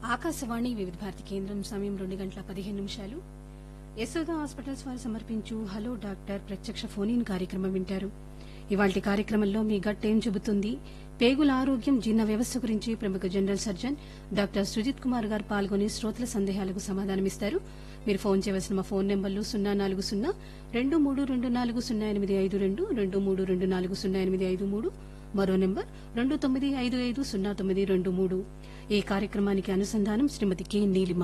ఆకాశవాణి వివిధ భారతి కేంద్రం సమయం రెండు గంటల పదిహేను నిమిషాలు యశోద హాస్పిటల్స్ వారు సమర్పించు హలో డాక్టర్ ప్రత్యక్ష ఫోన్ ఇన్ కార్యక్రమం వింటారు ఇవాల్టి కార్యక్రమంలో మీ గట్ ఏం చెబుతుంది పేగుల ఆరోగ్యం జీర్ణ వ్యవస్థ గురించి ప్రముఖ general surgeon doctor Sujith Kumar garu పాల్గొని శ్రోతల సందేహాలకు సమాధానమిస్తారు మీరు ఫోన్ చేయవలసిన మా ఫోన్ నెంబర్లు సున్నా నాలుగు సున్నా రెండు మూడు రెండు నాలుగు సున్నా ఎనిమిది ఐదు రెండు రెండు మూడు రెండు నాలుగు సున్నా ఎనిమిది ఐదు మూడు మరో నెంబర్ రెండు తొమ్మిది ఐదు ఐదు సున్నా తొమ్మిది రెండు మూడు ఈ కార్యక్రమానికి అనుసంధానం శ్రీమతి కె నీలిమ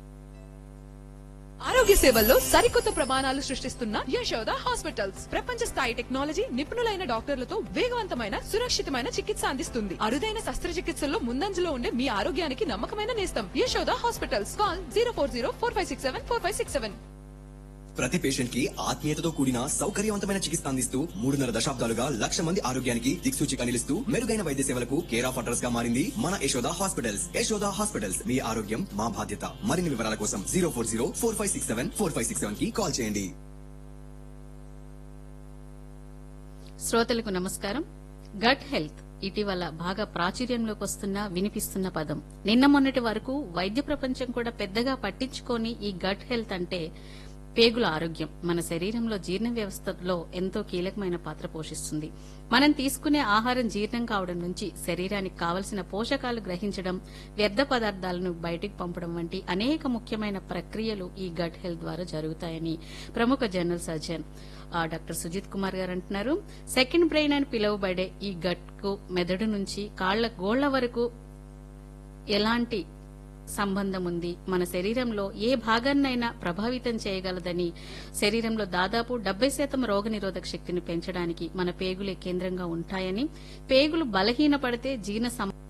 ఆరోగ్య సేవల్లో సరికొత్త ప్రమాణాలు సృష్టిస్తున్న యశోద హాస్పిటల్స్ ప్రపంచ స్థాయి టెక్నాలజీ నిపుణులైన డాక్టర్లతో వేగవంతమైన సురక్షితమైన చికిత్స అందిస్తుంది అరుదైన శస్త్రచికిత్సల్లో ముందంజలో ఉండే మీ ఆరోగ్యానికి నమ్మకమైన నేస్తం Yashoda hospitals call zero four zero four five six seven four five six seven ప్రతి పేషెంట్ కి ఆత్మీయతతో కూడిన సౌకర్యవంతమైన చికిత్స అందిస్తూ మూడున్నర దశాబ్దాలుగా లక్ష మంది ఆరోగ్యానికి దిక్సూచిగా నిలుస్తూ మెరుగైన వైద్య సేవలకు కేర్ ఆఫ్ అడ్రస్ గా మారింది మన యశోద హాస్పిటల్స్ యశోద హాస్పిటల్స్ మీ ఆరోగ్యం మా బాధ్యత మరిన్ని వివరాల కోసం zero four zero four five six seven four five six seven కి కాల్ చేయండి శ్రోతలకు నమస్కారం గట్ హెల్త్ ఇటీవల బాగా ప్రాచుర్యంలోకి వస్తున్న వినిపిస్తున్న పదం నిన్న మొన్నటి వరకు వైద్య ప్రపంచం కూడా పెద్దగా పట్టించుకొని ఈ గట్ హెల్త్ అంటే పేగుల ఆరోగ్యం మన శరీరంలో జీర్ణ వ్యవస్థలో ఎంతో కీలకమైన పాత్ర పోషిస్తుంది మనం తీసుకునే ఆహారం జీర్ణం కావడం నుంచి శరీరానికి కావలసిన పోషకాలు గ్రహించడం వ్యర్థ పదార్థాలను బయటికి పంపడం వంటి అనేక ముఖ్యమైన ప్రక్రియలు ఈ గట్ హెల్త్ ద్వారా జరుగుతాయని ప్రముఖ జనరల్ సర్జన్ ఆ, డాక్టర్ సుజిత్ కుమార్ గారు అంటున్నారు సెకండ్ బ్రెయిన్ అని పిలువబడే ఈ గట్ కు మెదడు నుంచి కాళ్ల గోళ్ల వరకు ఎలాంటి సంబంధం ఉంది మన శరీరంలో ఏ భాగాన్నైనా ప్రభావితం చేయగలదని శరీరంలో దాదాపు డెబ్బై శాతం రోగనిరోధక శక్తిని పెంచడానికి మన పేగులే కేంద్రంగా ఉంటాయని పేగులు బలహీనపడితే జీర్ణ సం-